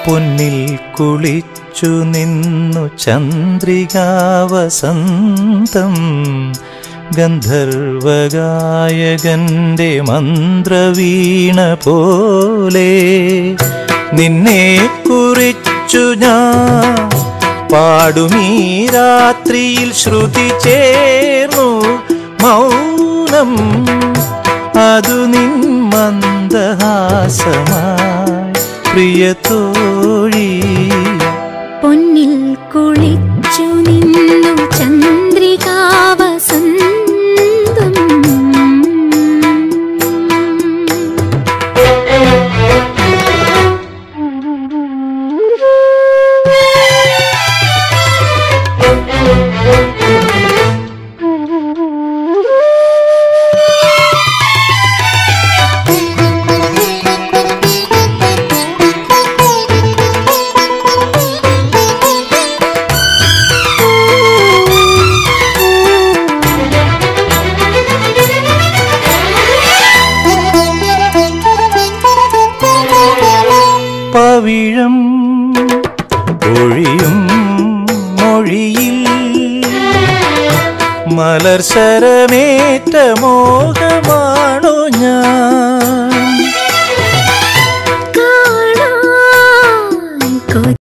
പൊന്നിൽ കുളിച്ചു നിന്നു ചന്ദ്രികാവസന്തം ഗന്ധർവഗായകന്റെ മന്ത്രവീണ പോലെ നിന്നെ കുറിച്ചു ഞാൻ പാടുമീ രാത്രിയിൽ ശ്രുതി ചേർന്നു മൗനം അതു നിൻ മന്ദഹാസമായി പ്രിയ തോഴി പൊന്നിൽ കുളിച്ചു നിന്നു ചന്ദ്രികാവസന്തം പവിഴം ഒഴിയും മൊഴിയിൽ മലർശരമേറ്റ മോഹമാ